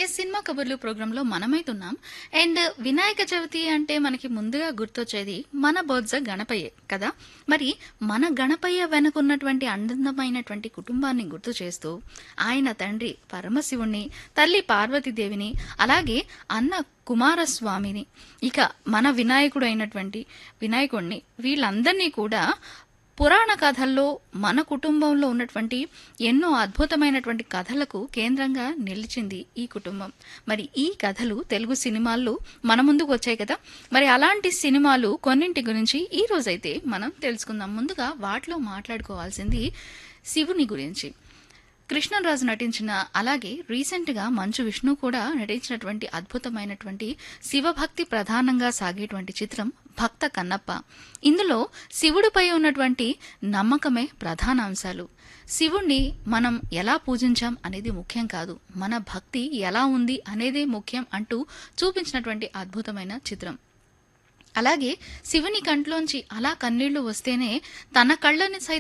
ఈ సినిమా కబుర్లు ప్రోగ్రాంలో మనమైతున్నాం అండ్ వినాయక చవితి అంటే మనకి ముందుగా గుర్తొచ్చేది మన బొజ్జ గణపయ్యే కదా మరి మన గణపయ్య వెనుకున్నటువంటి అందమైనటువంటి కుటుంబాన్ని గుర్తు చేస్తూ ఆయన తండ్రి పరమశివుణ్ణి తల్లి పార్వతీదేవిని అలాగే అన్న కుమారస్వామిని ఇక మన వినాయకుడు అయినటువంటి వినాయకుడిని వీళ్ళందరినీ కూడా పురాణ కథల్లో మన కుటుంబంలో ఉన్నటువంటి ఎన్నో అద్భుతమైనటువంటి కథలకు కేంద్రంగా నిలిచింది ఈ కుటుంబం మరి ఈ కథలు తెలుగు సినిమాల్లో మన ముందుకు వచ్చాయి కదా మరి అలాంటి సినిమాలు కొన్నింటి గురించి ఈ రోజైతే మనం తెలుసుకుందాం ముందుగా వాటిలో మాట్లాడుకోవాల్సింది శివుని గురించి కృష్ణరాజు నటించిన అలాగే రీసెంట్గా మంచు విష్ణు కూడా నటించినటువంటి అద్భుతమైనటువంటి శివభక్తి ప్రధానంగా సాగేటువంటి చిత్రం భక్త కన్నప్ప ఇందులో శివుడిపై ఉన్నటువంటి నమ్మకమే ప్రధాన అంశాలు శివుణ్ణి మనం ఎలా పూజించాం అనేది ముఖ్యం కాదు మన భక్తి ఎలా ఉంది అనేదే ముఖ్యం అంటూ చూపించినటువంటి అద్భుతమైన చిత్రం అలాగే శివుని కంట్లోంచి అలా కన్నీళ్లు వస్తేనే తన కళ్ళని సైతం